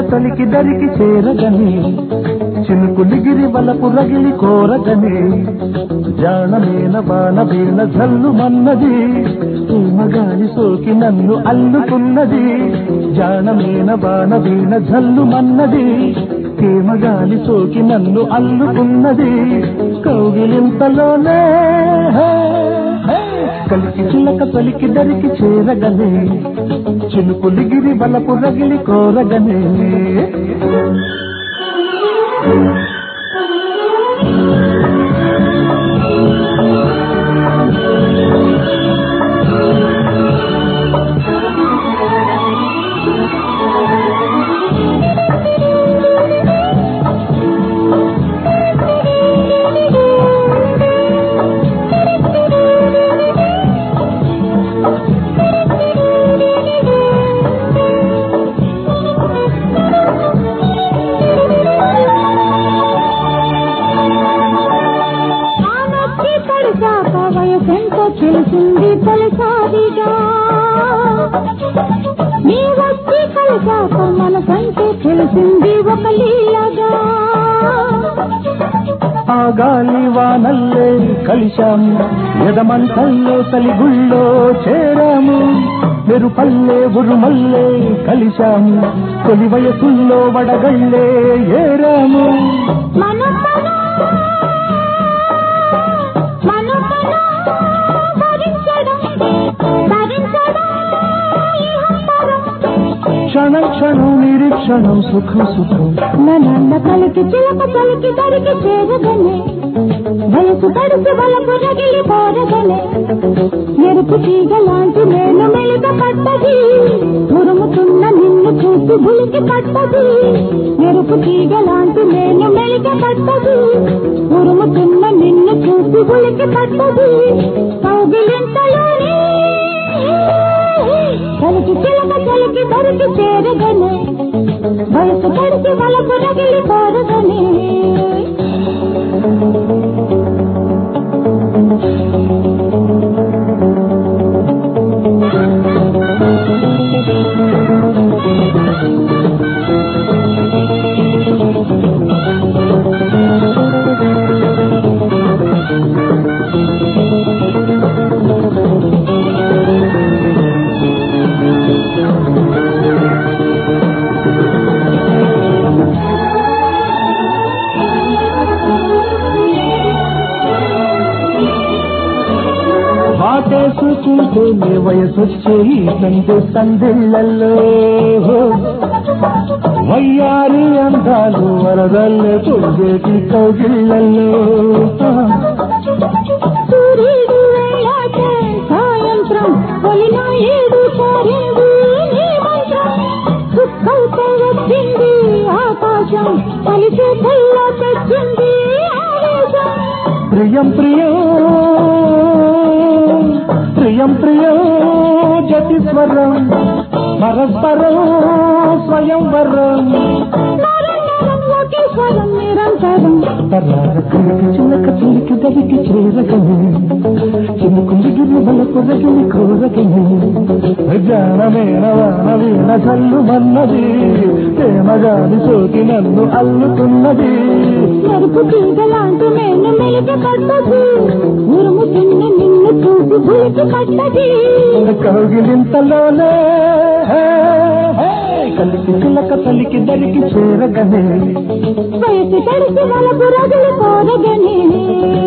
తలికి దరికి చేరగని చినుకులిగిరి వలపు రగిలి కోరగని జానమేన బాణ వీణ జల్లు మన్నది మగాలి సోకి నన్ను అల్లుకున్నది జానమేన బాణ వీణ జల్లు మన్నది మగాలి సోకి నన్ను అల్లుకున్నది కౌగిలింతలోనే హే, హే, కలికి చిలక తలికి దరికి చేరగనే చినుకులిగిరి బలపు రగిలి కోరగనే ఆనొచ్చి తడిశాక వయసెంతో తెలిసింది తొలిసారిగా నీ వచ్చి కలిశాక మనసంటే తెలిసింది ఒక లీలగా ఆ గాలి వానల్లే కలిశాము ఎదమంటల్లో తలిగుళ్ళో చేరాము మెరుపల్లే ఉరుమల్లే కలిశాము తొలి వయసుల్లో వడగళ్ళే ఏరాము మనం మనం మనం భరించడం భరించడం ఇహపరం. క్షణం క్షణం నిరీక్షణం సుఖం సుఖం నన్న కలికి చిలక కలికి దరికి చేరగనే వయసు తడిసి వలకు రగిలి పోరగనే ఎరుపు తీగ లాంటి నేను మెలిక పట్టది ఉరుముతున్న నిన్ను చూసి బులికి పట్టది ఎరుపు తీగ లాంటి నేను మెలిక పట్టది ఉరుముతున్న నిన్ను చూసి బులికి పట్టది కౌగిలింతలోనే కలికి చిలక కలికి దరికి చేరగనే వయసు తడిసి వలకు రగిలి పోరగనే వాటేసు చూసే నీ వయసొచ్చే ఈ సందు సందిళ్ళల్లో వయ్యారి అందాలు వరదల్లే తొలిగేటి కౌగిళ్ళల్లో సూర్యుడు వెళ్ళాటే సాయంత్రం పొలిన ఏడు కోరేడు నీ మంత్రం చుక్కలతో వచ్చింది ఆకాశం కలిసే తెల్ల తెచ్చింది ఆవేశం ప్రియం ప్రియం ప్రియం ప్రియం జతిస్వరం పరస్పరం స్వయంవరం నరం నరం ఒకే స్వరం నిరంతరం తరాల కలికి చిలక చిలికి దరికి చేరగని చినుకులిగిరి బలకు రగిలి కోరగని జానమేన వాన వీణ చల్లు మన్నది ప్రేమగాని సోకి నన్ను అల్లుతున్నది మెరుపు తీగలాంటి నేను మెలిక పట్టది ఉరుముతున్న నిన్ను చూసి భూమికి పట్టది కౌగిలింతలోనే హే, హే, కలికి చిలక తలికి దరికి చేరగనే వయసు తడిసి వలకు రగులు పోరగనే